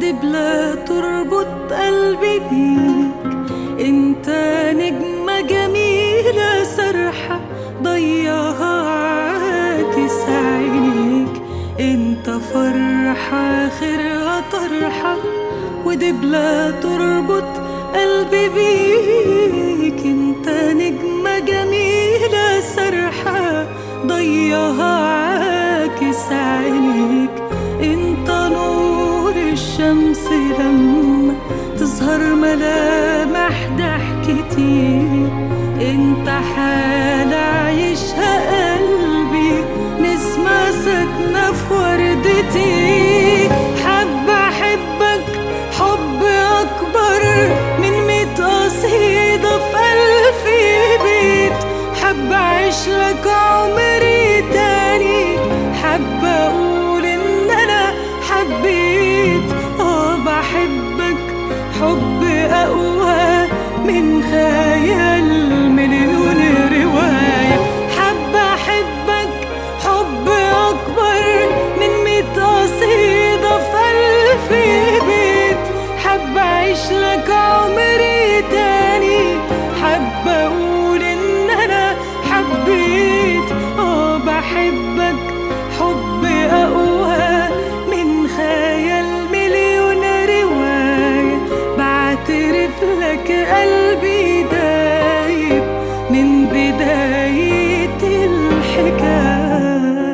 ودبلة تربط قلبي بيك انت نجمة جميلة سرحة ضيعها عاكس عينيك انت فرحة خيرها طرحة ودبلة تربط قلبي بيك انت نجمة جميلة سرحة ضيعها عاكس عينيك انت نور الشمس لما تظهر ملامح ضحكتي انت حالة عايشها قلبي نسمة ساكنة في وردتي حابة أحبك حب أكبر من ميت قصيدة في ألف بيت حابة أعيش لك عمري تاني حابة أقول إن أنا حبيت آه بحبك حب أقوى من خيال مليون رواية حابة أحبك حب أكبر من ميت قصيدة في ألف بيت حابة أعيش لك عمري تاني حابة أقول إن أنا حبيت آه بحبك حب أقوى من خيال مليون رواية بعترف لك قلبي دايب من بداية الحكاية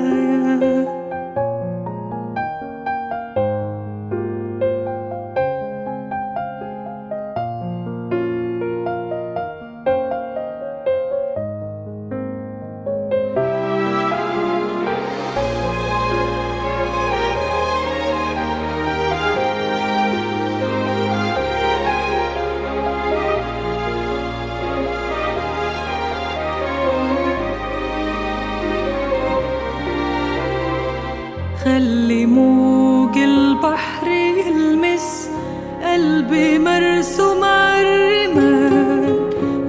خلي موج البحر يلمس قلبي مرسوم عالرمال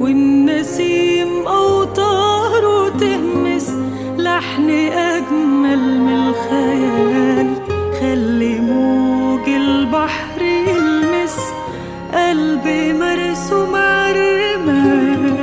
والنسيم أوتاره تهمس لحن أجمل من الخيال خلي موج البحر يلمس قلبي مرسوم عالرمال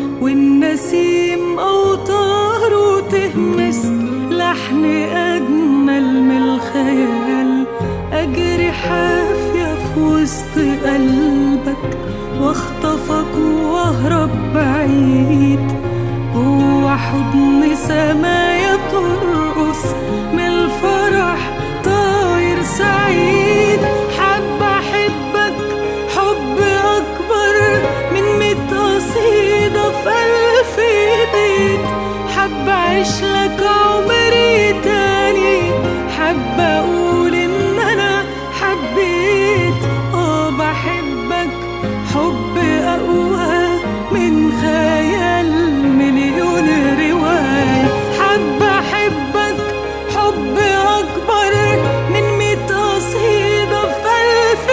والنسيم أوتاره تهمس لحن أجمل من الخيال أجري حافية في وسط قلبك واخطفك واهرب بعيد جوا حضن سمايا ترقص من الفرح طاير سعيد حابة أحبك حب أكبر من ميت قصيدة في ألف بيت حابة أعيش لك عمري تاني حابة أقول إن أنا حبيت آه بحبك حب أقوى من خيال مليون رواية حابة أحبك حب أكبر من ميت قصيدة في ألف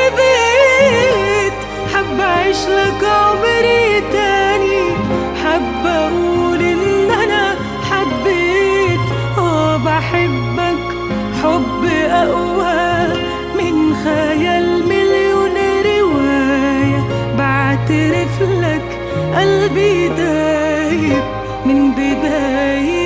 بيت حابة أعيش لك عمري تاني حابة أقول إن أنا حبيت آه بحبك حب أقوى من خيال مليون رواية بعترف لك قلبي دايب من بداية